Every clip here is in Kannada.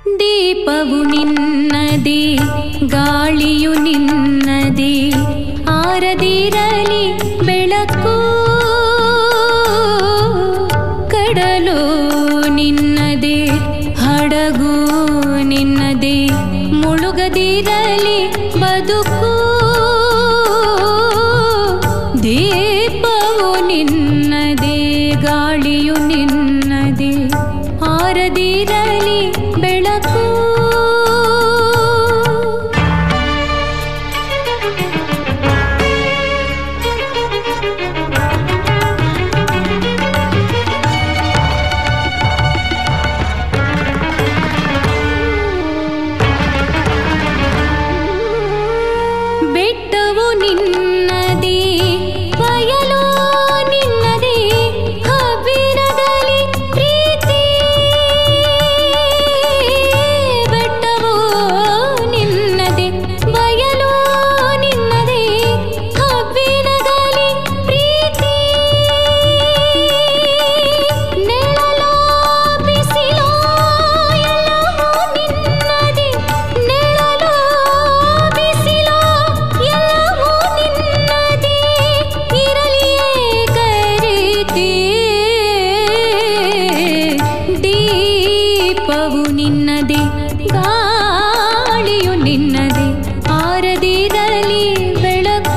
ದೀಪವು ನಿನ್ನದೇ ಗಾಳಿಯು ನಿನ್ನದೇ ಆರದಿರಲಿ ಬೆಳಕು ಕಡಲು ನಿನ್ನದೇ ಹಡಗು ನಿನ್ನದೇ ಮುಳುಗದಿರಲಿ ಬದುಕು ದೀಪವು ನಿನ್ನದೇ ಗಾಳಿಯು ನಿನ್ನದೇ ಆರದಿರಲಿ ಬೆಳಕು ಬೆಟ್ಟವು ನಿನ್ನದೇ ಬಯಲು ನಿನ್ನದೇ ಹಬ್ಬಿನದಲ್ಲಿ ಪ್ರೀತಿ ಬೆಟ್ಟವು ನಿನ್ನದೇ ಬಯಲು ನಿನ್ನದೇ ಹಬ್ಬಿನದಲ್ಲಿ ಪ್ರೀತಿ ನೆಳಲೋ ಬಿಸಿಲೋ ಎಲ್ಲವೂ ನಿನ್ನದೇ ನೆಳಲೋ ಬಿಸಿಲೋ ಎಲ್ಲವೂ ನಿನ್ನದೇ ಇರಲಿಯೇ ಕರೀತಿ ದೀಪವು ನಿನ್ನದೇ ಗಾಳಿಯು ನಿನ್ನದೇ ಆರದಿರಲಿ ಬೆಳಕು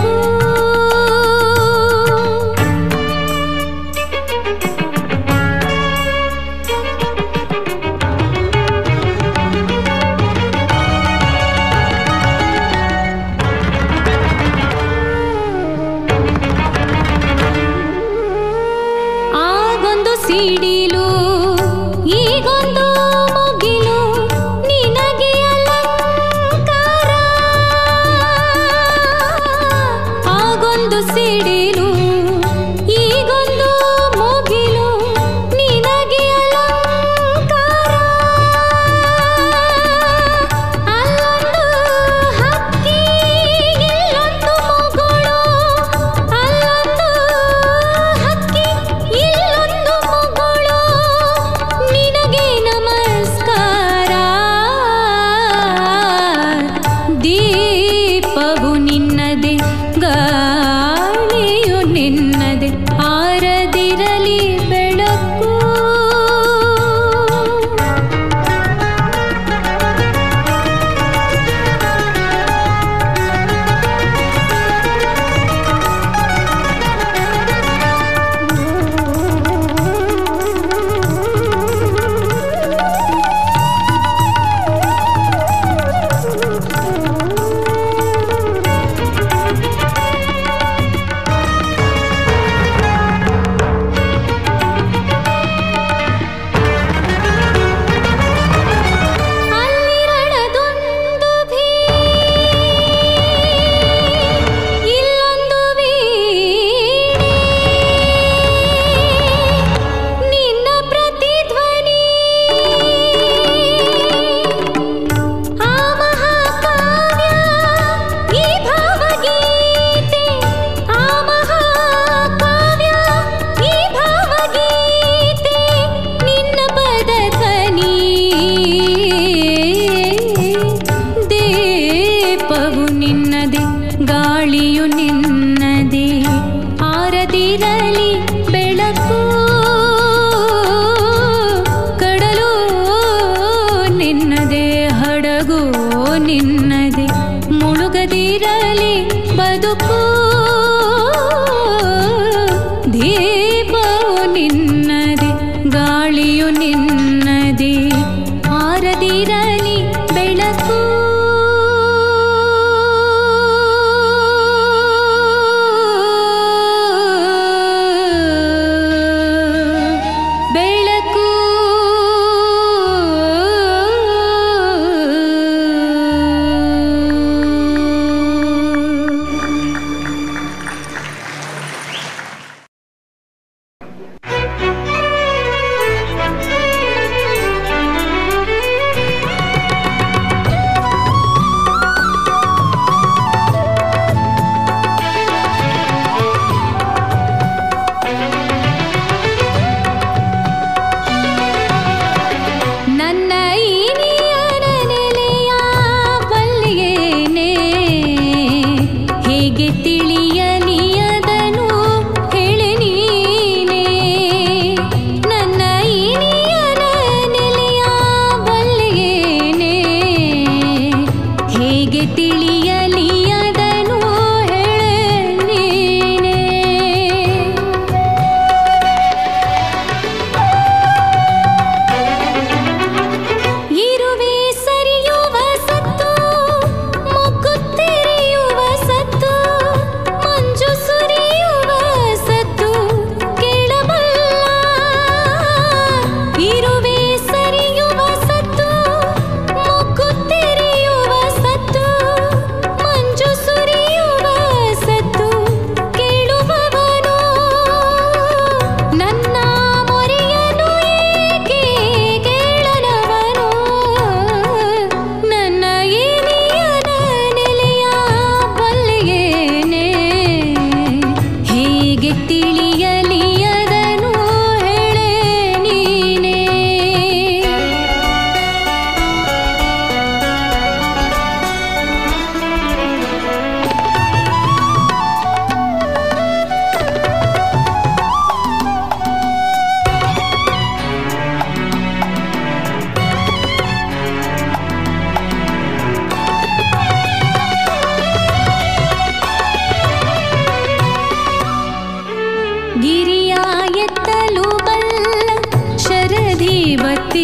ಆಗೊಂದು ಸಿಡಿಲು ಈಗೊಂದು ಮುಗಿಲು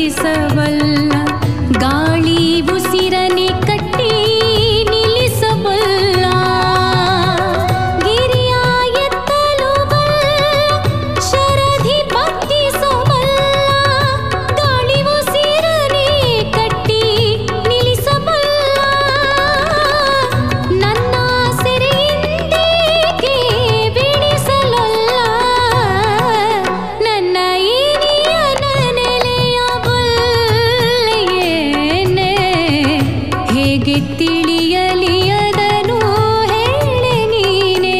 ತಿಳಿಸಬಲ್ಲ ಗಾಳಿ ಉಸಿರನೆ ಕಟ್ಟಿ ನಿಲ್ಲಿಸಬಲ್ಲ ಗಿರಿಯ ಎತ್ತಲು ಬಲ್ಲ ಶರಧಿ ಭಕ್ತಿಸಬಲ್ಲ ಗಾಳಿ ಉಸಿರನೆ ಕಟ್ಟಿ ನಿಲ್ಲಿಸಬಲ್ಲ ನನ್ನ ಸೆರೆಯಿಂದೇಕೆ ಬಿಡಿಸಲಲ್ಲ ನನ್ನ ಏನಿಯನ ನೆಲೆಯ ಬಲ್ಲೆಯೇನೆ ಹೇಗೆ ತಿಳಿಯಲಿ ಅದನು ಹೇಳೆ ನೀನೇ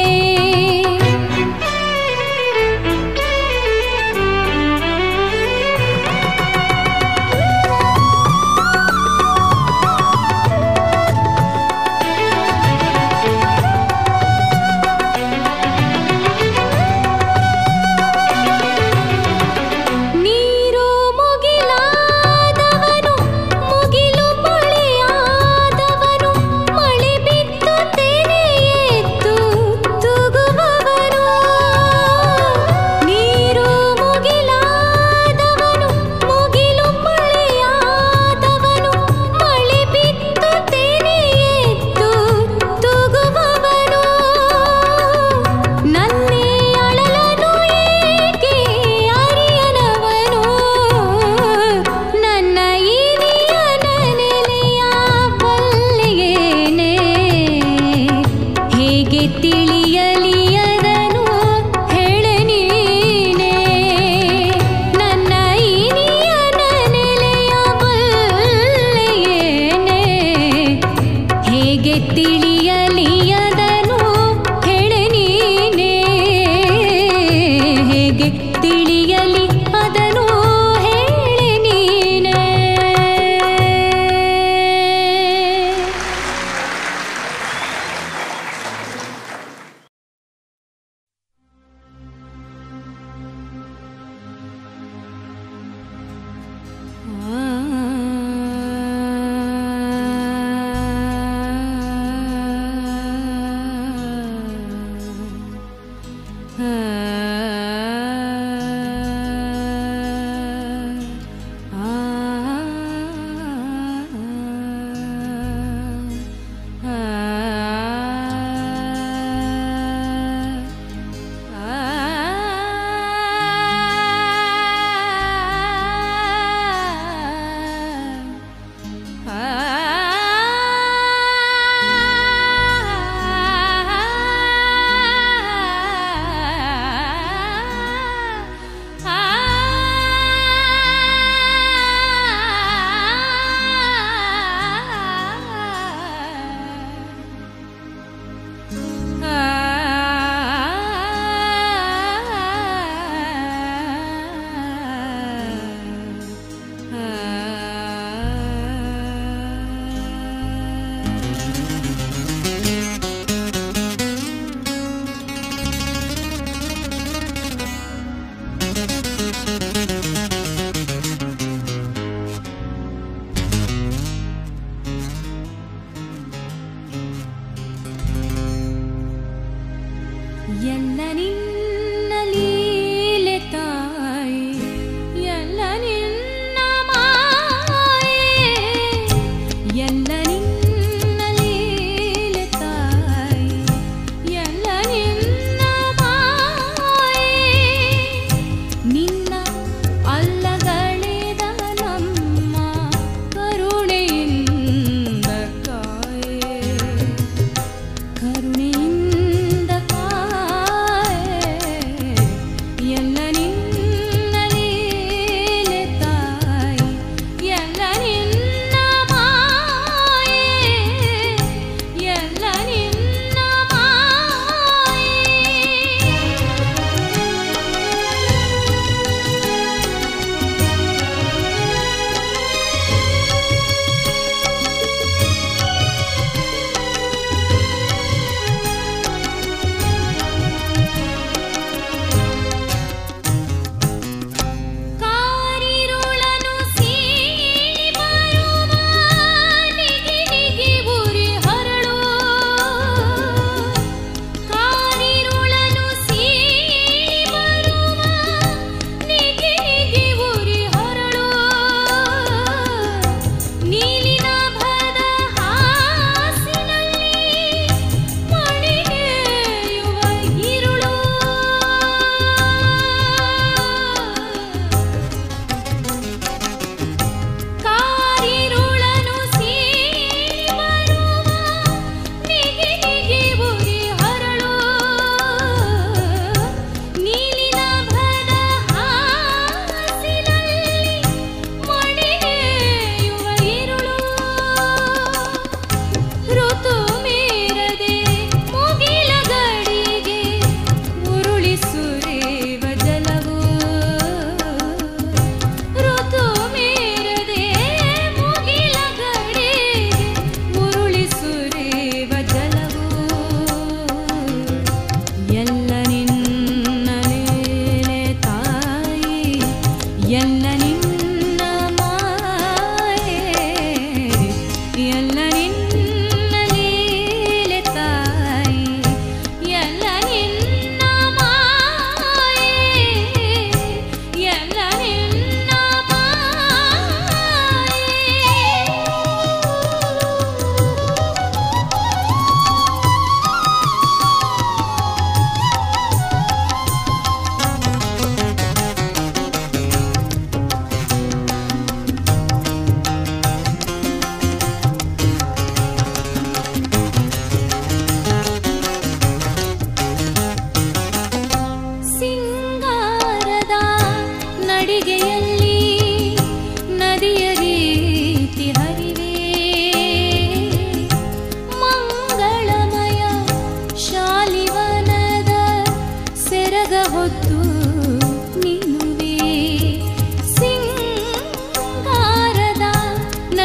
ನೀರು ಮುಗಿಲಾದವನು ಮುಗಿಲು ಮೊಳೆಯಾದವನು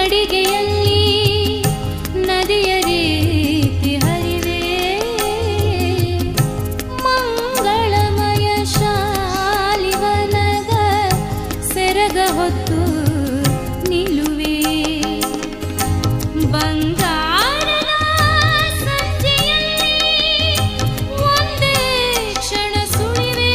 ನಡಿಗೆಯಲ್ಲಿ ನದಿಯ ರೀತಿ ಹರಿವೆ ಮಂಗಳಮಯ ಶಾಲಿವನದ ಸೆರಗ ಹೊತ್ತು ನಿಲುವೆ ಬಂಗಾರದ ಸಂಜೆಯಲ್ಲಿ ಒಂದೇ ಕ್ಷಣ ಸುಳಿವೆ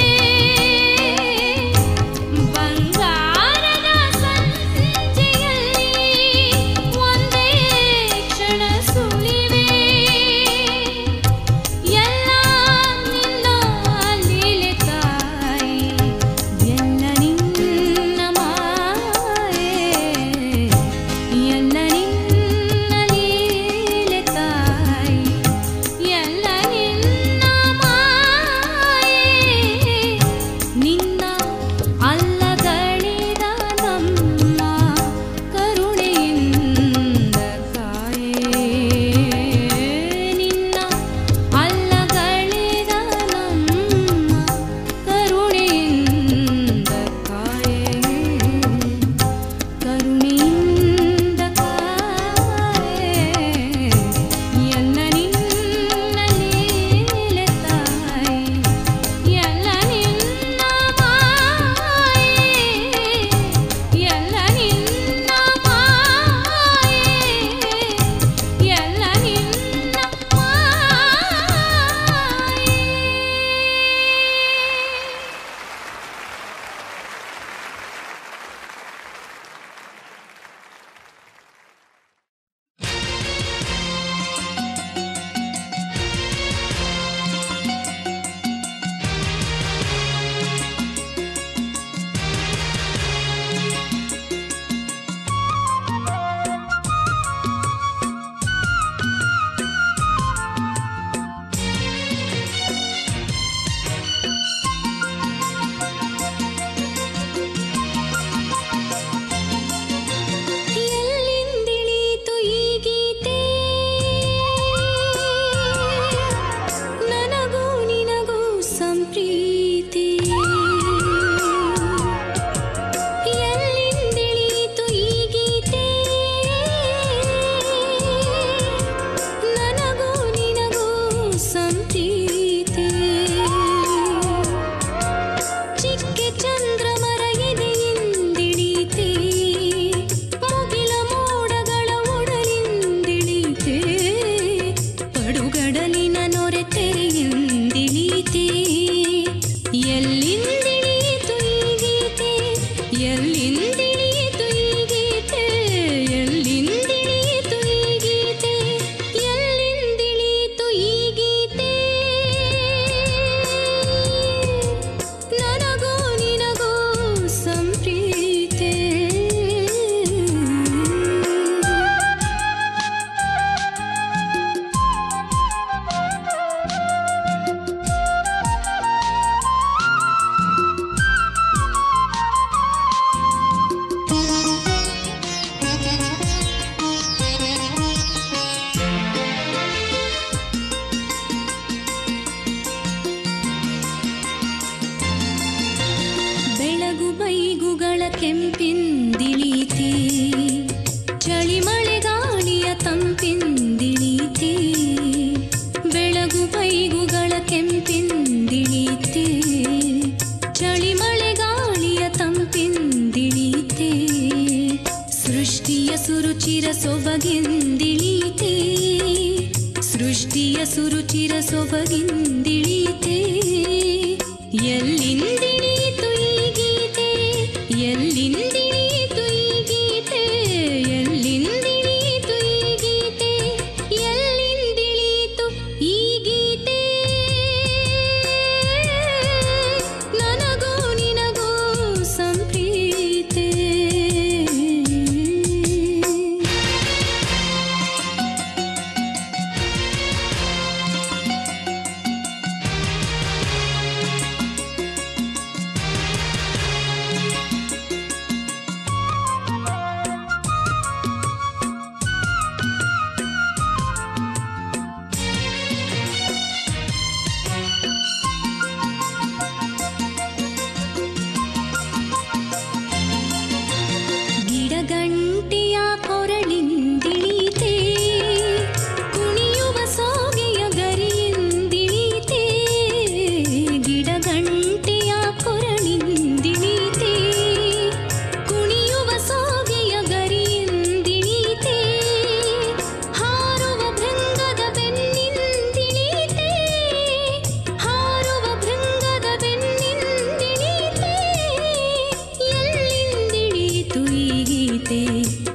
ಬಂಗಾರದ ಸಂಜೆಯಲ್ಲಿ ಒಂದೇ ಕ್ಷಣ ಸುಳಿವೆ ಎಲ್ಲ ನಿನ್ನ ಲೀಲೆ ತಾಯಿ ಎಲ್ಲ ನಿನ್ನ ಮಾಯೆ ಎಲ್ಲ ನಿನ್ನ ಲೀಲೆ ತಾಯಿ ಎಲ್ಲ ನಿನ್ನ ಮಾಯೆ ನಿನ್ನ ಅಲ್ಲಗಳಿದ ನಮ್ಮ ಕರುಣೆಯಿಂದ ಕಾಯೇ ನಿನ್ನ ಅಲ್ಲಗಳಿದ ನಮ್ಮ ಕರುಣೆಯಿಂದ ಕಾಯೇ ಕರುಣೆಯಿಂದ ಕಾಯೇ ಎಲ್ಲ ನಿನ್ನ ಲೀಲೆ ತಾಯಿ ಎಲ್ಲ ನಿನ್ನ ಮಾಯೆ ಎಲ್ಲ ನಿನ್ನ ಮಾಯೆ ಎಲ್ಲ ನಿನ್ನ ಮಾಯೆ ಎಲ್ಲಿಂದಿಳೀತು ಈ ಗೀತೆ ನನಗೂ ನಿನಗೂ ಸಂಪ್ರೀತಿ ಎಲ್ಲಿಂದಿಳೀತು ಈ ಗೀತೆ ನನಗೂ ನಿನಗೂ ಸಂಪ್ರೀತಿ ಚಿಕ್ಕೆ ಚಂದ್ರಮರ ಎದೆಯಿಂದಿಳೀತೆ ಮುಗಿಲ ಮೋಡಗಳ ಒಡಲಿಂದಿಳೀತೆ ಪಡುಗಡಲಿನ ನೊರೆ ತೆರೆಯಿಂದಿಳೀತೆ ಎಲ್ಲಿಂದಿಳೀತು ಈ ಗೀತೆ ಎಲ್ಲಿಂದಿಳೀತು ಈ ಗೀತೆ ಎಲ್ಲಿಂದಿಳೀತು ಈ ಗೀತೆ ಎಲ್ಲಿಂದಿಳೀತು ಈ ಗೀತೆ ನನಗೂ ನಿನಗೂ ಸಂಪ್ರೀತೆ ಬೆಳಗು ಬೈಗುಗಳ ಕೆಂಪಿಂದಿಳೀತಿ ಚಳಿ ಮಳೆಗಾಳಿಯ ತಂಪಿಂದಿಳೀತಿ ಬೆಳಗು ಬೈಗುಗಳ ಕೆಂಪಿಂದಿಳೀತಿ ಚಳಿ ಮಳೆಗಾಳಿಯ ತಂಪಿಂದಿಳೀತಿ ಸೃಷ್ಟಿಯ ಸುರುಚಿರ ಸೊಬಗಿಂದಿಳೀತಿ ಸೃಷ್ಟಿಯ ಸುರುಚಿರ ಸೊಬಗಿಂದಿಳೀತೆ ಎಲ್ಲಿಂದಿಳೀತು ಈ ಗೀತೆ ಎಲ್ಲಿಂದಿಳೀತು ಈ ಗೀತೆ ಎಲ್ಲಿಂದಿಳೀತು ಈ ಗೀತೆ ಎಲ್ಲಿಂದಿಳೀತು ಈ ಗೀತೆ ನನಗೂ ನಿನಗೂ ಸಂಪ್ರೀತೆ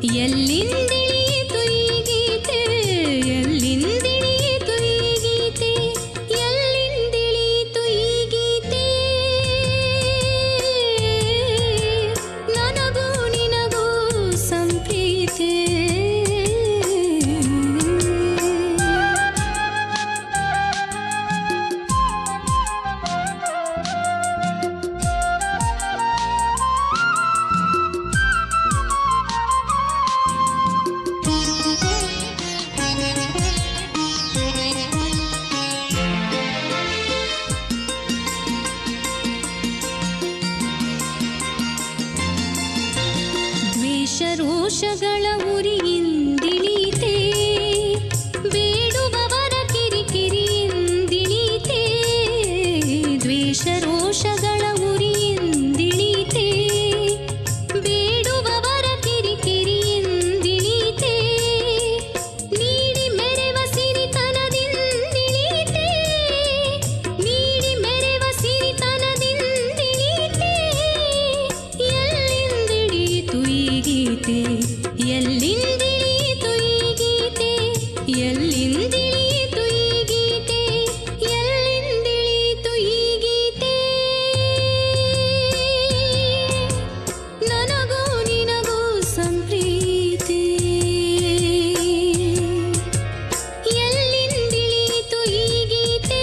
ಎಲ್ಲಿಂದಿಳಿಯಿತು ಈ ಗೀತೆ ಎಲ್ಲಿಂದಿಳಿಯಿತು ಈ ಗೀತೆ ಎಲ್ಲಿಂದಿಳಿಯಿತು ಈ ಗೀತೆ ನನಗೂ ನಿನಗೂ ಸಂಪ್ರೀತೆ ದ್ವೇಷ ರೋಷಗಳ ಉರಿಯಿಂದಿಳೀತೆ ಬೇಡುವವರ ಕಿರಿಕಿರಿಯಿಂದಿಳೀತೆ ದ್ವೇಷ ರೋಷಗಳ ಉರಿಯಿಂದಿಳೀತೆ ಬೇಡುವವರ ಕಿರಿಕಿರಿಯಿಂದಿಳೀತೆ ನೀಡಿ ಮೆರೆವ ಸಿರಿತನದಿಂದಿಳೀತೆ ನೀಡಿ ಮೆರೆವ ಸಿರಿತನದಿಂದಿಳೀತೆ ಎಲ್ಲಿಂದಿಳಿಯಿತು ಈ ಗೀತೆ ಎಲ್ಲಿಂದಿಳಿಯಿತು ಈ ಗೀತೆ ಎಲ್ಲಿಂದಿಳಿಯಿತು ಈ ಗೀತೆ ಎಲ್ಲಿಂದಿಳಿಯಿತು ಈ ಗೀತೆ ನನಗೂ ನಿನಗೂ ಸಂಪ್ರೀತಿ ಎಲ್ಲಿಂದಿಳಿಯಿತು ಈ ಗೀತೆ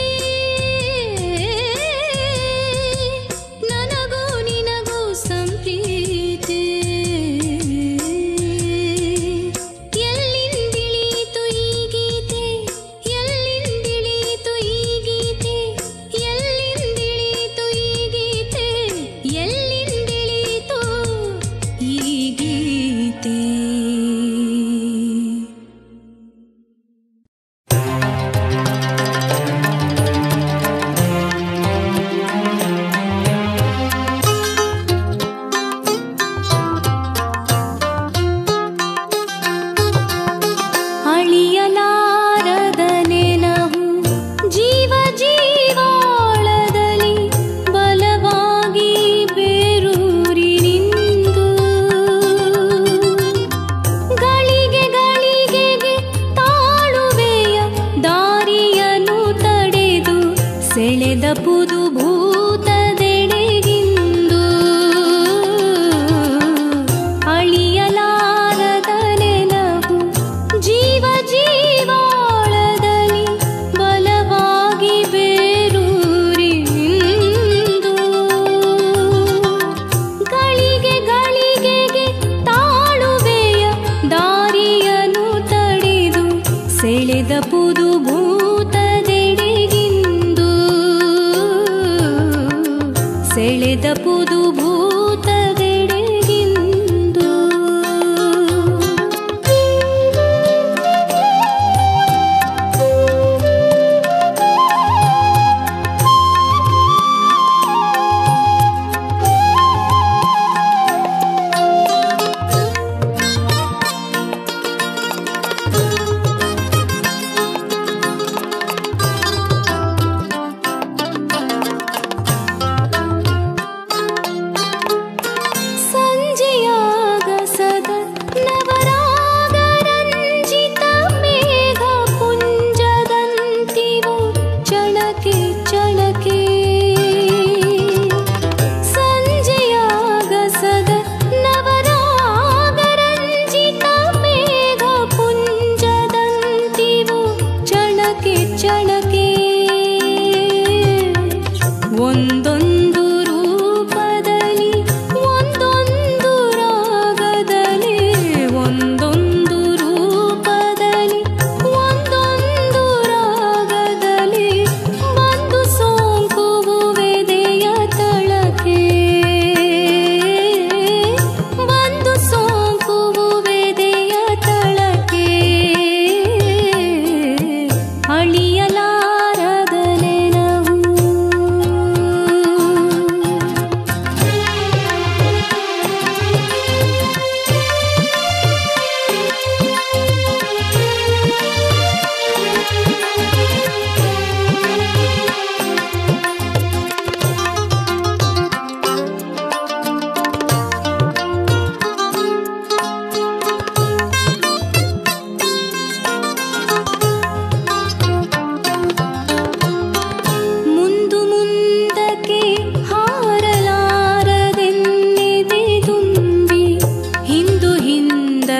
ನನಗೂ ನಿನಗೂ ಸಂಪ್ರೀತಿ ಎಲ್ಲಿಂದಿಳಿಯಿತು ಈ ಗೀತೆ ಎಲ್ಲಿಂದಿಳಿಯಿತು ಈ ಗೀತೆ ಎಲ್ಲಿಂದಿಳಿಯಿತು ಈ ಗೀತೆ ಎಲ್ಲಿಂದಿಳಿಯಿತು ಈ ಗೀತೆ ಅಳಿಯಲಾರದ ನೆನಹು ಜೀವ ಜೀವಾಳದಲ್ಲಿ ಬಲವಾಗಿ ಬೇರೂರಿ ನಿಂದು ಗಳಿಗೆ ಗಳಿಗೆಗೆ ತಾಳುವೆಯ ದಾರಿಯನ್ನು ತಡೆದು ಸೆಳೆದ ಪುದು ಭೂತದೆಡೆಗಿಂದು ಅಳಿಯಲಾರದ ನೆನಹು ಜೀವ ಜೀವಾಳದಲ್ಲಿ ಬಲವಾಗಿ ಬೇರೂರಿ ನಿಂದು ಗಳಿಗೆ ಗಳಿಗೆಗೆ ತಾಳುವೆಯ ದಾರಿಯನ್ನು ತಡೆದು ಸೆಳೆದ ಪುದು ಭೂತದೆಡೆಗಿಂದು ಸೆಳೆದ ಪುದು ಭೂತದೆಡೆಗಿಂದು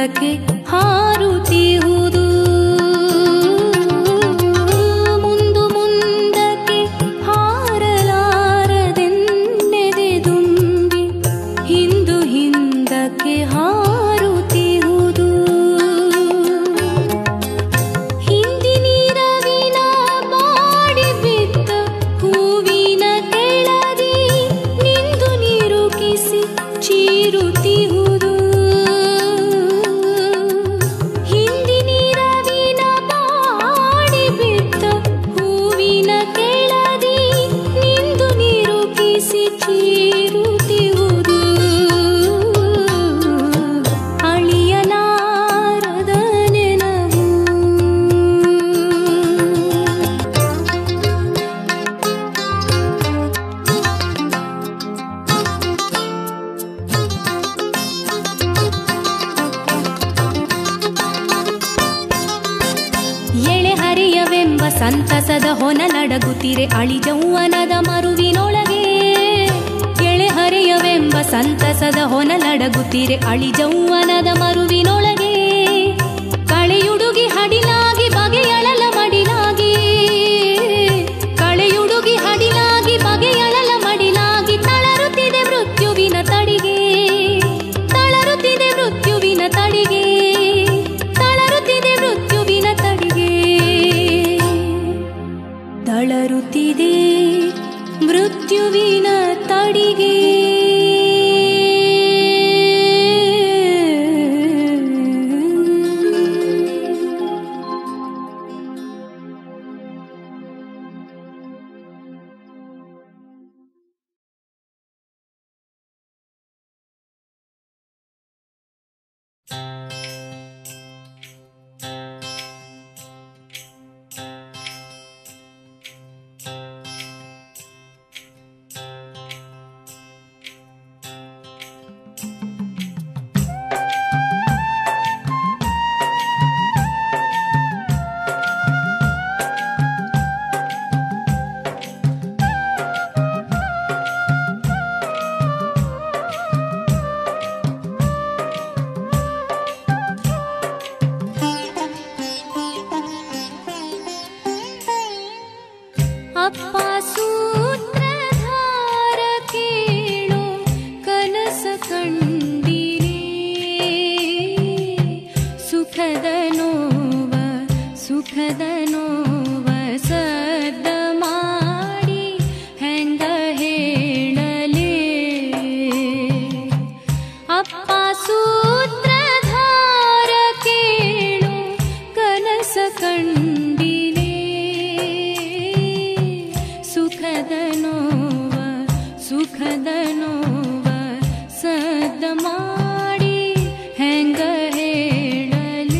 ಮುಂದಕ್ಕೆ ಹಾರುತ್ತಿಹುದು ಮುಂದು ಮುಂದಕ್ಕೆ ಹಾರಲಾರದೆನ್ನೆದೆ ತುಂಬಿ ಹಿಂದು ಹಿಂದಕ್ಕೆ ಹಾರುತ್ತಿಹುದು ಹಿಂದಿನಿರವಿನ ಬಾಡಿ ಬಿದ್ದ ಹೂವಿನ ಕೆಳದಿ ನಿಂದು ನಿರುಕಿಸಿ ಚೀರುತ್ತಿಹುದು ಹಿಂದಿನಿರವಿನ ಬಾಡಿ ಬಿದ್ದ ಹೂವಿನ ಕೆಳದಿ ನಿಂದು ನಿರುಕಿಸಿ ಚೀರುತ್ತಿಹುದು ಅಳಿಯಲಾರದ ನೆನವು ಎಳೆ ಹರಿಯವೆಂಬ ಸಂತಸದ ಹೊನ ನಡಗುತ್ತಿರೆ ಅಳಿಜೌವನದ ಮರುವಿನೊಳಗೆ ಎಳೆ ಹರಿಯವೆಂಬ ಸಂತಸದ ಹೊನ ನಡಗುತ್ತಿರೆ ಅಳಿಜೌವನದ ಮರುವಿನೊಳಗೆ ಕಳೆಯುಡುಗಿ ಹಡಿಲಾಗಿ ಬಗೆಯಳಲ ಮಡಿಲಾಗಿ ಕಳೆಯುಡುಗಿ ಹಡಿಲಾಗಿ ಬಗೆಯಳಲ ಮಡಿಲಾಗಿ ತಳರುತ್ತಿದೆ ಮೃತ್ಯುವಿನ ತಡಿಗೆ ತಳರುತ್ತಿದೆ ಮೃತ್ಯುವಿನ ತಡಿಗೆ ತಳರುತ್ತಿದೆ ಮೃತ್ಯುವಿನ ತಡಿಗೆ ತಳರುತ್ತಿದೆ ಮೃತ್ಯುವಿನ ತಡಿಗೆ ಅಪ್ಪ ಸೂತ್ರಧಾರ ಕೇಳು ಕನಸ ಕಂಡಿರಿ ಸುಖದ ನೋವ ಸುಖದ ನೋವ ಸದ್ದ ಮಾಡಿ ಹೆಂಗ ಹೇಳಲೇ ಅಪ್ಪ ಸೂತ್ರಧಾರ ಕೇಳು ಕನಸ ಕಂಡಿಲೆ ಸುಖದ ನೋವ ಸುಖದ ನೋವ ಸದ್ದ ಮಾಡಿ ಹೆಂಗ ಹೇಳಲೇ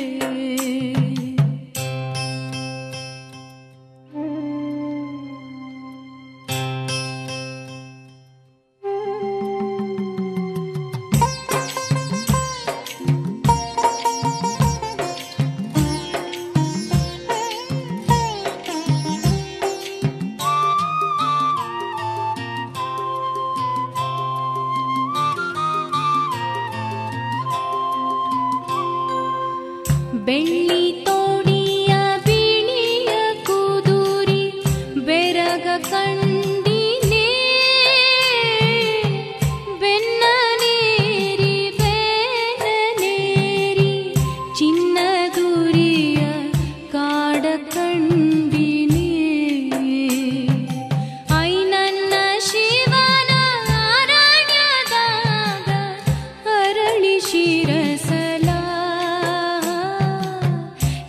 ಬೆಳ್ಳಿ ತೋಡಿಯ ಬಿಳಿಯ ಕುದುರಿ ಬೆರಗ ಕಂಡಿನೇ ಬೆನ್ನ ನೇರಿ ಬೆನ್ನ ನೇರಿ ಚಿನ್ನದುರಿಯ ಕಾಡ ಕಂಡಿನೇ ಐ ನನ್ನ ಶಿವನ ಅರಣ್ಯದಾಗ ಅರಳಿ ಶಿರಸಲ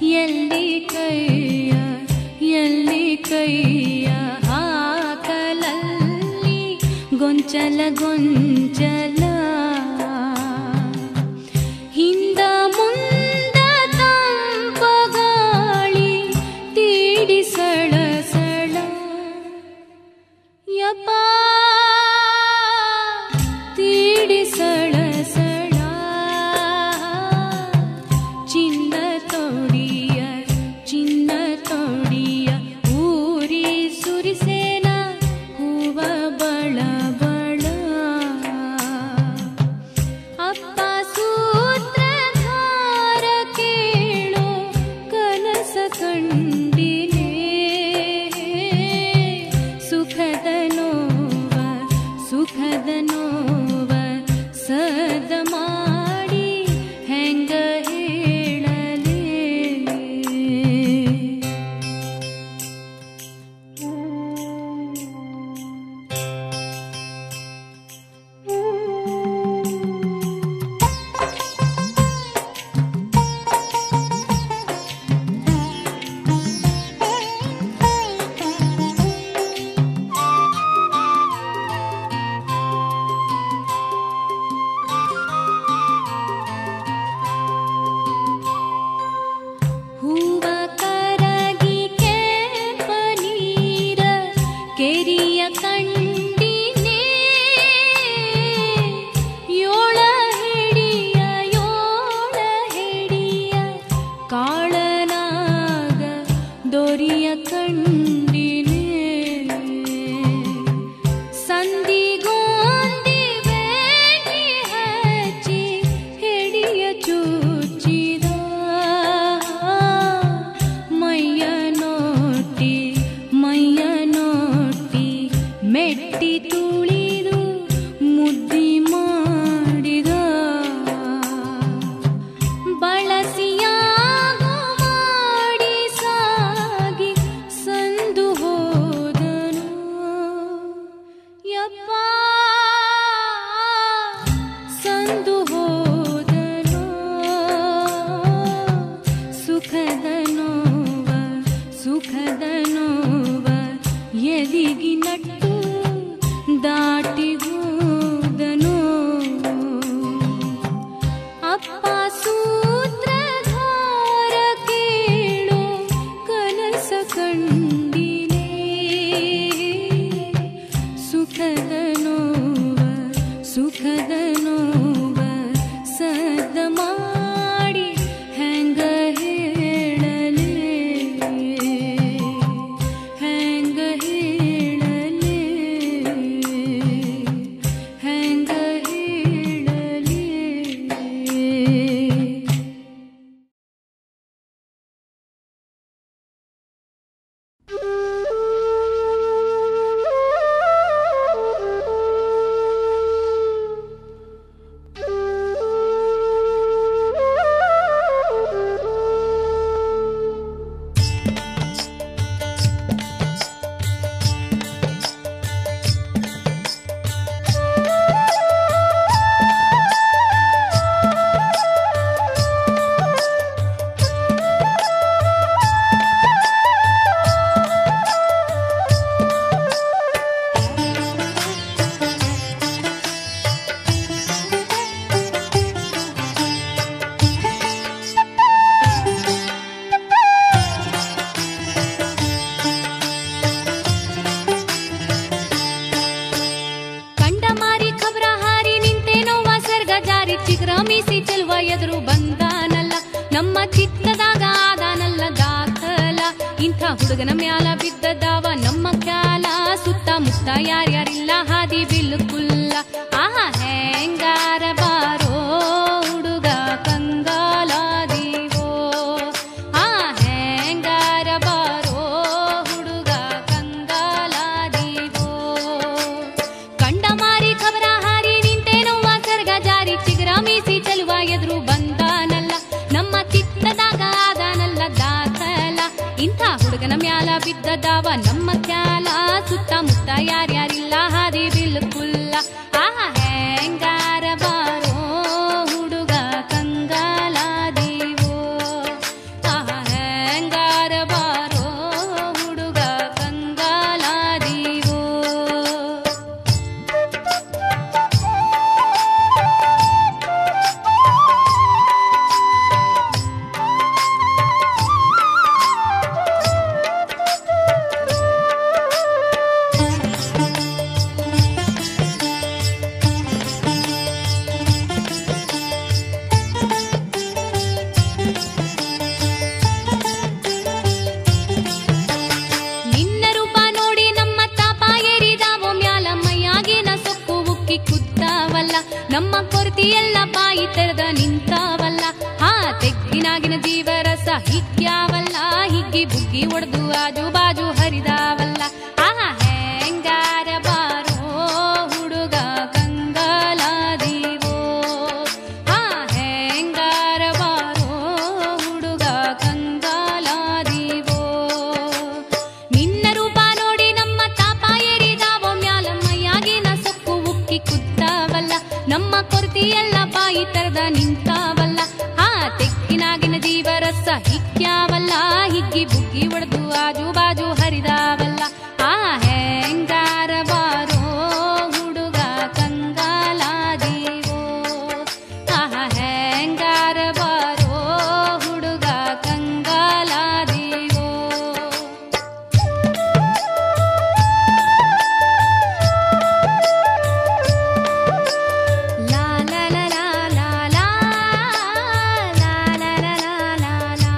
ಎದುರು ಬಂದಾನಲ್ಲ ನಮ್ಮ ಚಿತ್ತದಾಗ ಆದಾನಲ್ಲ ದಾಖಲ ಇಂಥ ಹುಡುಗನ ಮ್ಯಾಲ ಬಿದ್ದದಾವ ನಮ್ಮ ಖ್ಯಾಲ ಸುತ್ತಮುತ್ತ ಯಾರ್ಯಾರಿಲ್ಲ ಹಾದಿ ಬಿಲ್ಕುಲ್ಲ ಆಹಾ ಹೆಂಗಾರ ಬಾರೋ ಹುಡುಗ ಕಂಗಾಲಾದೀವೋ ಆ ಹೆಂಗಾರ ಬಾರೋ ಹುಡುಗ ಕಂಗಾಲಾದೀವೋ ಕಂಡ ಮಾರಿ ಖಬರ ಹಾರಿ ನಿಂತೇನವ್ವ ಸರ್ಗ ಜಾರಿ ಚಿಗರ ಮೀಸಿ ಚಲುವ ಎದುರು ಬಂದಾನಲ್ಲ ನಮ್ಮ ಚಿತ್ತದಾಗ ಆದಾನಲ್ಲ ದಾಖಲ ಇಂಥ ಹುಡುಗನ ಮ್ಯಾಲ ಬಿದ್ದದಾವ ನಮ್ಮ ಖ್ಯಾಲ ಸುತ್ತಮುತ್ತ ಯಾರ್ಯಾರಿಲ್ಲ ಹಾದಿ ಬಿಲ್ಕುಲ್ಲ ಆಹಾ ಹೆಂಗಾರ ಬಾರೋ ಹುಡುಗ ಕಂಗಾಲಾದೀವೋ ಆಹಾ ಹೆಂಗಾರ ಬಾರೋ ಹುಡುಗ ಕಂಗಾಲಾದೀವೋ ನಿನ್ನ ರೂಪ ನೋಡಿ ನಮ್ಮ ತಾಪ ಏರಿದಾವೋ ಮ್ಯಾಲ ಮೈಯಾಗಿನ ಸೊಕ್ಕು ಉಕ್ಕಿ ಕುದ್ದಾವಲ್ಲ ನಮ್ಮ ಕೊರತಿ ಎಲ್ಲ ಬಾಯಿ ತೆರೆದ ನಿಂತಾವಲ್ಲ ಹಾ ತೆಗ್ಗಿನಾಗಿನ ಜೀವರಸ ಹಿಗ್ಗ್ಯಾವಲ್ಲ ಹಿಗ್ಗಿ ಬುಗ್ಗಿ ಒಡೆದು ಆಜು ಬಾಜು ಹರಿದಾವಲ್ಲ ಆಹಾ ಹೆಂಗಾರ ಬಾರೋ ಹುಡುಗ ಕಂಗಾಲಾದೀವೋ ಹಾ ಹೆಂಗಾರ ಬಾರೋ ಹುಡುಗ ಕಂಗಾಲಾದೀವೋ ನಿನ್ನ ರೂಪ ನೋಡಿ ನಮ್ಮ ತಾಪ ಏರಿದಾವೋ ಮ್ಯಾಲ ಮೈಯಾಗಿನ ಸೊಕ್ಕು ಉಕ್ಕಿ ಕುತ್ತಾವಲ್ಲ ನಮ್ಮ ಕೊರತಿ ಎಲ್ಲ ಬಾಯಿ ತೆರೆದ ನಿಂತಾವಲ್ಲ ಆ ತೆಕ್ಕಿನಾಗಿನ ಜೀವರಸ ಹಿಗ್ಗ್ಯಾವಲ್ಲ ಹಿಗ್ಗಿ ಬುಗ್ಗಿ ಒಡೆದು ಆಜು ಬಾಜು ಹರಿದಾವಲ್ಲ ಆ ಹೆಂಗಾರ ಬಾರೋ ಹುಡುಗ ಕಂಗಾಲಾದೀವೋ ಆಹಾ ಹೆಂಗಾರ ಬಾರೋ ಹುಡುಗ ಕಂಗಾಲಾದೀವೋ ಲಾ ಲಾ ಲಾ ಲಾ ಲಾ ಲಾ ಲಾ ಲಾ ಲಾ ಲಾ ಲಾ ಲಾ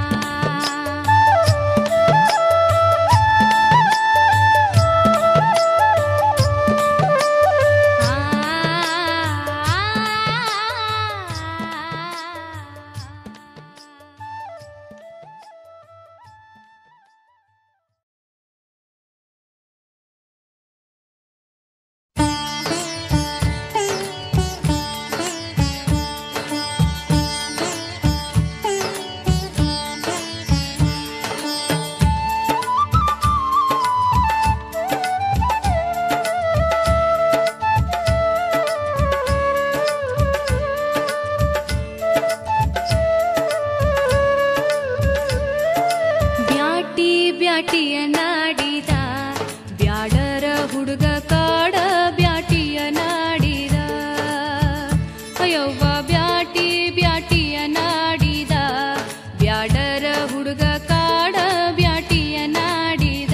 ಬ್ಯಾಟಿ ಬ್ಯಾಟಿಯ ನಾಡಿದ ಬ್ಯಾಡರ ಹುಡುಗ ಕಾಡ ಬ್ಯಾಟಿಯ ನಾಡಿದ ಅಯ್ಯವ್ವ ಬ್ಯಾಟಿ ಬ್ಯಾಟಿಯ ನಾಡಿದ ಬ್ಯಾಡರ ಹುಡುಗ ಕಾಡ ಬ್ಯಾಟಿಯ ನಾಡಿದ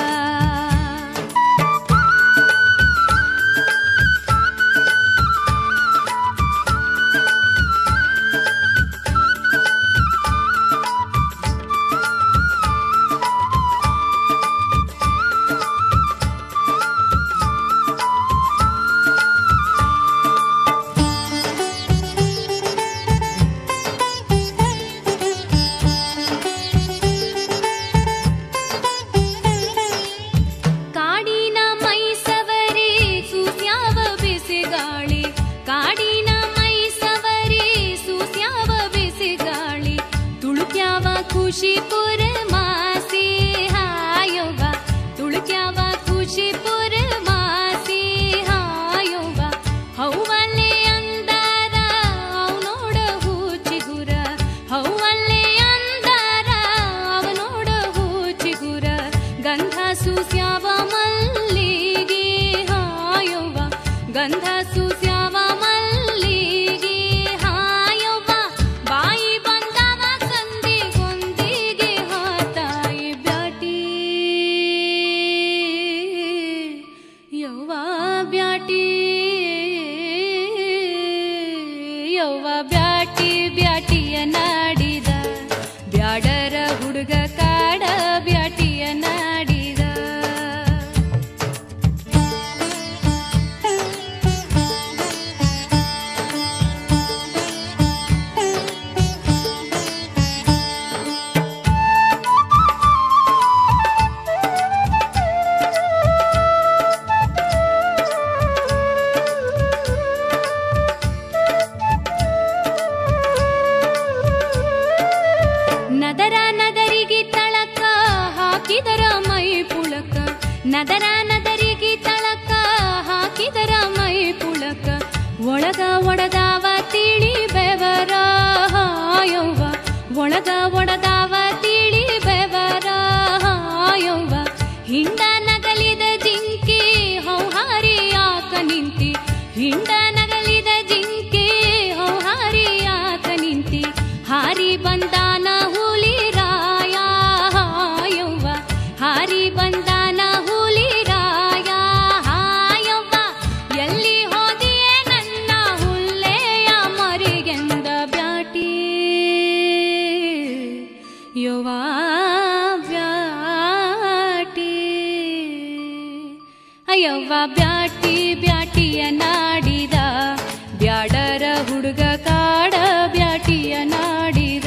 ಕಾಡಿನ ಮೈಸವರಿ ಸೂಸ್ಯಾವ ಬಿಸಿಗಾಳಿ ಕಾಡಿನ ಮೈಸವರಿ ಸೂಸ್ಯಾವ ಬಿಸಿಗಾಳಿ ತುಳುಕ್ಯಾವ ಖುಷಿಪುರ ಮಾಸಿ ಹಾಯವ್ವ ತುಳುಕ್ಯಾವ ಖುಷಿಪುರ ಮಾಸಿ ಹಾಯವ್ವ ಹೌವಲ್ಲೇ ಅಂದಾರ ಅವನೋಡ ಹೂಚಿಗುರ ಹೌವಲ್ಲೇ ಅಂದಾರ ಅವನೋಡ ಹೂಚಿಗುರ ಗಂಧ ಸೂಸ್ಯಾವ ಮಲ್ಲಿಗೆ ಹಾಯವ್ವ ಗಂಧ ಸೂಸ್ಯಾವ ಮಲ್ಲಿಗೆ ಹಾಯವ್ವ ಬಾಯಿ ಬಂದವ ಸಂದಿ ಗೊಂದಿಗೆ ಹಾ ಒಳಗ ಒಡದಾವ ತಿಳಿ ಬೆವರ ಯವ್ವ ಹಿಂಡ ನಗಲಿದ ಜಿಂಕಿ ಹೌಹಾರಿ ಯಾಕ ನಿಂತಿ ಹಿಂಡ ನಗಲಿದ ಜಿಂಕಿ ಹೌಹಾರಿ ಯಾಕ ನಿಂತಿ ಹಾರಿ ಬಂದಾನ ಹುಲಿ ರಾಯ ಯವ್ವ ಹಾರಿ ಬಂದಾನ ಹುಲಿ ರಾಯ ಯವ್ವ ಎಲ್ಲಿ ಹೋದಿಯೇ ನನ್ನ ಹುಲ್ಲೆಯ ಮರಿಗೆಂದ ಬ್ಯಾಟಿ ಯವ್ವ ಬ್ಯಾಟಿ ಅಯ್ಯವ್ವ ಬ್ಯಾಟಿ ಬ್ಯಾಟಿಯ ನಾಡಿದ ಬ್ಯಾಡರ ಹುಡುಗ ಕಾಡ ಬ್ಯಾಟಿಯ ನಾಡಿದ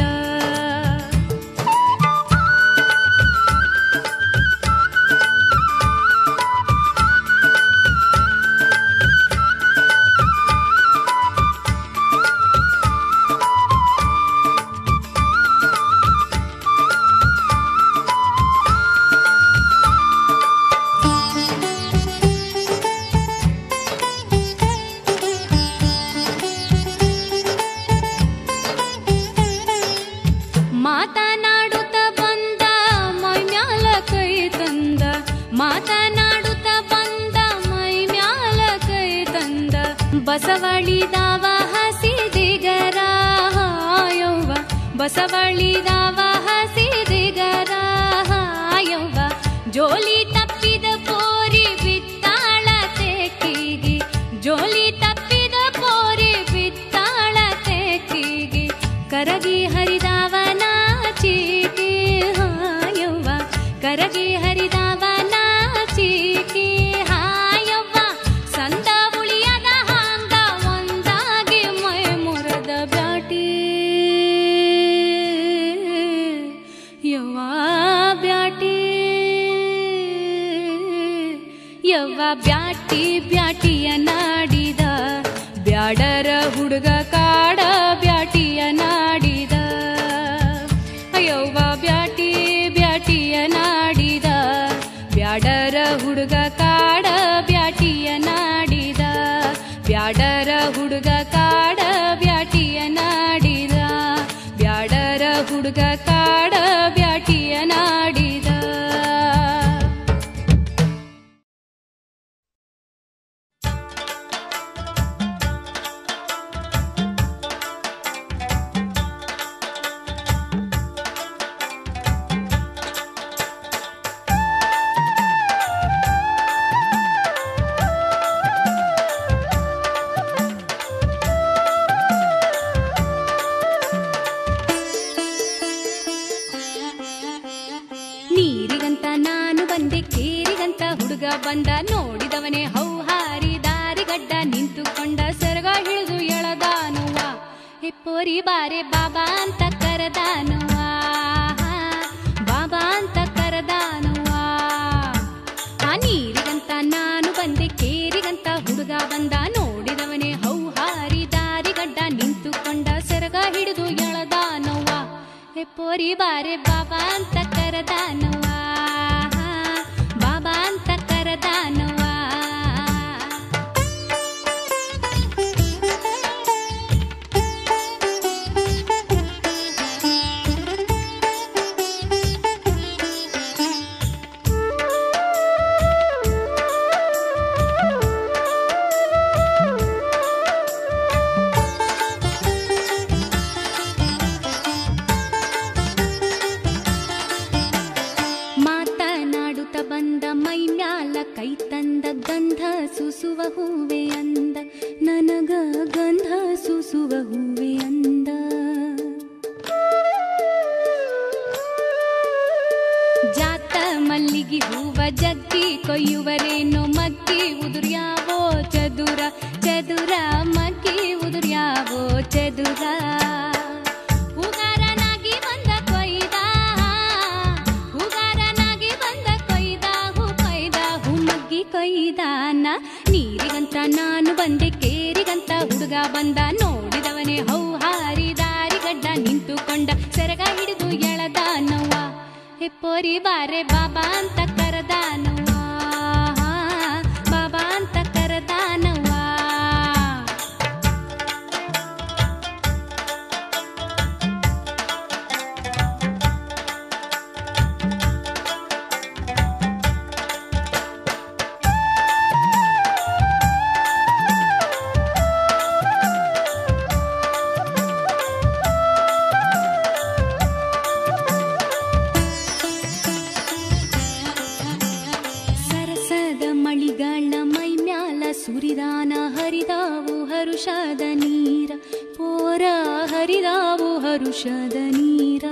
ಮಾತನಾಡುತ್ತ ಬಂದ ಮೈ ಮ್ಯಾಲ ಕೈ ತಂದ ಮಾತನಾಡುತ್ತ ಬಂದ ಮೈ ಮ್ಯಾಲ ಕೈ ತಂದ ಬಸವಳಿದಾವ ಹಸಿದಿಗರ ಯವ್ವ ಬಸವಳಿದಾವ ಹಸಿದಿಗರ ಯವ್ವ ಜೋಲಿ ತಪ್ಪಿದ ಪೋರಿ ಬಿತ್ತಾಳ ತೆಕ್ಕಿಗಿ ಜೋಲಿ ತಪ್ಪಿದ ಪೋರಿ ಬಿತ್ತಾಳ ತೆಕ್ಕಿಗಿ ಕರಗಿ ಹರಿದವನ ಚೀಟಿ ಹಾಯವ್ವ ಕರಗಿ ಹರಿದವನ ಚೀಟಿ ಹಾಯವ್ವ ಸಂದ ಉಳಿಯದ ಹಾಂಗ ಒಂದಾಗಿ ಮೈ ಮುರದ ಬ್ಯಾಟಿ ಯವ್ವ ಬ್ಯಾಟಿ ಯವ್ವ ಬ್ಯಾಟಿ ಬ್ಯಾಟಿಯ ನಾಡಿದ ಬ್ಯಾಡರ ಹುಡುಗ ಕಾಡ ಬ್ಯಾಟಿಯ ನಾಡಿದ ಅಯ್ಯವ್ವ ಬ್ಯಾಟಿ ಬ್ಯಾಟಿಯ ನಾಡಿದ ಬ್ಯಾಡರ ಹುಡುಗ ಕಾಡ ಬ್ಯಾಟಿಯ ನಾಡಿದ ಬ್ಯಾಡರ ಹುಡುಗ ಕಾಡ ಬ್ಯಾಟಿಯ ನಾಡಿದ ಬ್ಯಾಡರ ಹುಡುಗ ಕಾಡ ಬ್ಯಾಟಿಯ ನಾಡಿದ ನೀರಿಗಂತ ನಾನು ಬಂದೆ ಕೇರಿಗಂತ ಹುಡುಗ ಬಂದ ನೋಡಿದವನೇ ಹೌಹಾರಿ ದಾರಿಗಡ್ಡ ನಿಂತುಕೊಂಡ ಸೆರಗ ಹಿಡಿದು ಎಳದಾನುವ ಹೆಪ್ಪೋರಿ ಬಾರೆ ಬಾಬಾ ಅಂತ ಕರೆದಾನುವ ಬಾಬಾ ಅಂತ ಕರೆದಾನುವ ಆ ನೀರಿಗಂತ ನಾನು ಬಂದೆ ಕೇರಿಗಂತ ಹುಡುಗ ಬಂದ ನೋಡಿದವನೇ ಹೌಹಾರಿ ದಾರಿಗಡ್ಡ ನಿಂತುಕೊಂಡ ಸೆರಗ ಹಿಡಿದು ಎಳದಾನವ್ವ ಹೆಪ್ಪೋರಿ ಬಾರೆ ಬಾಬಾ ಅಂತ ಕರೆದಾನವ್ವ ಬಾಬಾ ಅಂತ ಕರೆದಾನವ್ವ ಮಾತನಾಡುತ್ತ ಬಂದ ಮೈ ಮ್ಯಾಲ ಕೈ ತಂದ ಗಂಧ ಸುಸುವ ಹೂವೆ ಅಂದ ನನಗ ಗಂಧ ಸುಸುವ ಹೂವೆ ಅಂದ ಜಾತ ಮಲ್ಲಿಗೆ ಹೂವ ಜಗ್ಗಿ ಕೊಯ್ಯುವರೇನೋ ಮಗ್ಗಿ ಉದುರ್ಯಾವೋ ಚದುರ ಚದುರ ಮಗ್ಗಿ ಉದುರ್ಯಾವೋ ಚದುರ ಹೂಗಾರನಾಗಿ ಬಂದ ಕೊಯ್ದ ಹೂಗಾರನಾಗಿ ಬಂದ ಕೊಯ್ದ ಹೂ ಕೊಯ್ದ ಹೂ ಮಗ್ಗಿ ಕೊಯ್ದಾನ ನೀರಿಗಂತ ನಾನು ಬಂದೆ ಕೇರಿಗಂತ ಹುಡುಗ ಬಂದ ನೋಡಿದವನೇ ಹೌಹಾರಿ ದಾರಿಗಡ್ಡ ನಿಂತುಕೊಂಡ ಸೆರಗ ಹಿಡಿದು ಎಳದಾನವ್ವ ಹೆಪ್ಪೋರಿ ಬಾರೆ ಬಾಬಾ ಅಂತ ಕರೆದಾನವ್ವ ಬಾಬಾ ಅಂತ ಕರೆದಾನವ್ವ ವರ್ಷದ ನೀರ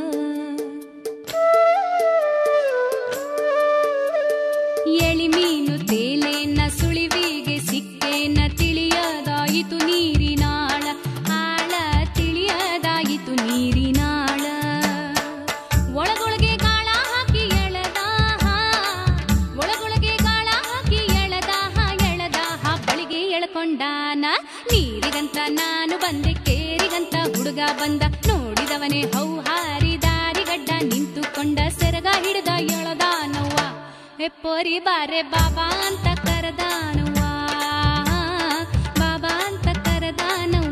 ಎಳಿ ಮೀನು ತೇಲೇನ ಸುಳಿವಿಗೆ ಸಿಕ್ಕೇನ ತಿಳಿಯದಾಯಿತು ನೀರಿನಾಳ ಆಳ ತಿಳಿಯದಾಯಿತು ನೀರಿನಾಳ ಒಳಗೊಳಗೆ ಗಾಳ ಹಾಕಿ ಎಳೆದ ಒಳಗೊಳಗೆ ಗಾಳ ಹಾಕಿ ಎಳೆದ ಎಳೆದ ಬಳಿಗೆ ಎಳ್ಕೊಂಡಾನ ನೀರಿಗಂತ ನಾನು ಬಂದೆ ಕೇರಿಗಂತ ಹುಡುಗ ಬಂದ ನೋಡಿದವನೇ ಹೌಹಾರಿ ದಾರಿಗಡ್ಡ ನಿಂತುಕೊಂಡ ಸೆರಗ ಹಿಡಿದ ಎಳದಾನವ್ವ ಎಪ್ಪೋರಿ ಬಾರೆ ಬಾಬಾ ಅಂತ ಕರೆದಾನವ್ವ ಬಾಬಾ ಅಂತ ಕರೆದಾನವ್ವ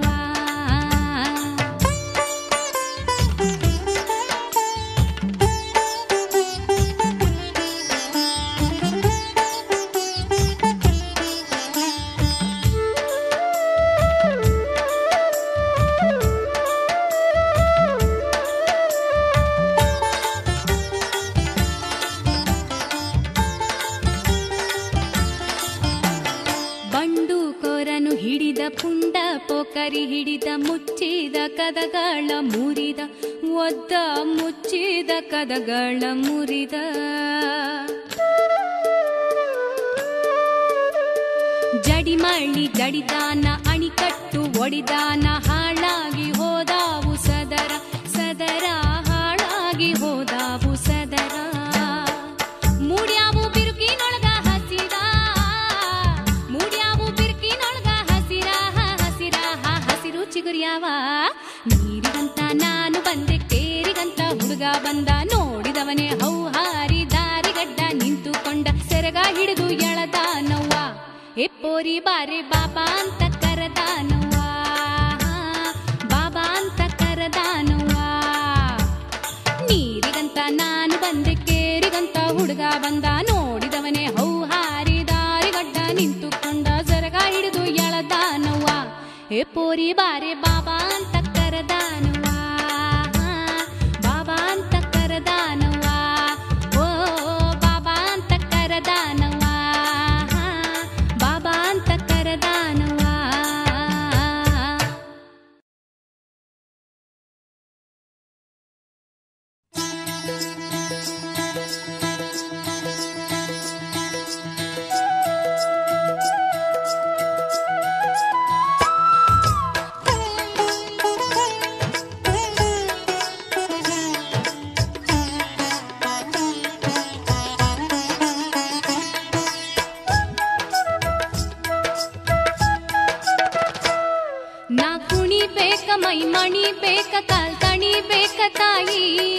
ಬಂಡು ಕೊರನು ಹಿಡಿದ ಪುಂಡ ಪೋಕರಿ ಹಿಡಿದ ಮುಚ್ಚಿದ ಕದಗಳ ಮುರಿದ ಒದ್ದ ಮುಚ್ಚಿದ ಕದಗಳ ಮುರಿದ ಜಡಿಮಳ್ಳಿ ಜಡಿದಾನ ಅಣಿಕಟ್ಟು ಒಡಿದಾನ ಹಾಳಾಗಿ ಹೋದಾವು ಸದರ ಸದರ ಹಾಳಾಗಿ ಹೋದಾವು ಸದರ ಮೂಡ್ಯಾವು ಬಿರುಕಿನೊಳಗ ಹಸಿರ ಮೂಡ್ಯಾವು ಬಿರುಕಿನೊಳಗ ಹಸಿರ ಹಸಿರ ಹಸಿರು ಚಿಗುರ್ಯಾವ ನೀರಿಗಂತ ನಾನು ಬಂದೆ ಕೇರಿಗಂತ ಹುಡುಗ ಬಂದ ನೋಡಿದವನೇ ಹೌಹಾರಿ ದಾರಿಗಡ್ಡ ನಿಂತುಕೊಂಡ ಸೆರಗ ಹಿಡಿದು ಎಳದಾನವ್ವ ಎಪ್ಪೋರಿ ಬಾರೆ ಬಾಬಾ ಅಂತ ಕರೆದಾನವ್ವ ಬಾಬಾ ಅಂತ ಕರೆದಾನವ್ವ ನೀರಿಗಂತ ನಾನು ಬಂದೆ ಕೇರಿಗಂತ ಹುಡುಗ ಬಂದ ನೋಡಿದವನೇ ಹೌಹಾರಿ ದಾರಿಗಡ್ಡ ನಿಂತುಕೊಂಡ ಸರಗ ಹಿಡಿದು ಎಳದಾನವ್ವ ಎ ಪೋರಿ ಬಾರೆ ಬಾಬಾ ಅಂತ ಕರೆದಾನವ್ವ ಬಾಬಾ ಅಂತ ಕರೆದಾನವ್ವ ಓ ಬಾಬಾ ಅಂತ ಕರೆದಾನವ್ವ ಬಾಬಾ ಅಂತ ಕರೆದಾನವ್ವ ನಾ ಕುಣಿಬೇಕ ಮೈ ಮಣಿ ಬೇಕ ಕಾಲ್ ತಣಿ ಬೇಕ ತಾಯಿ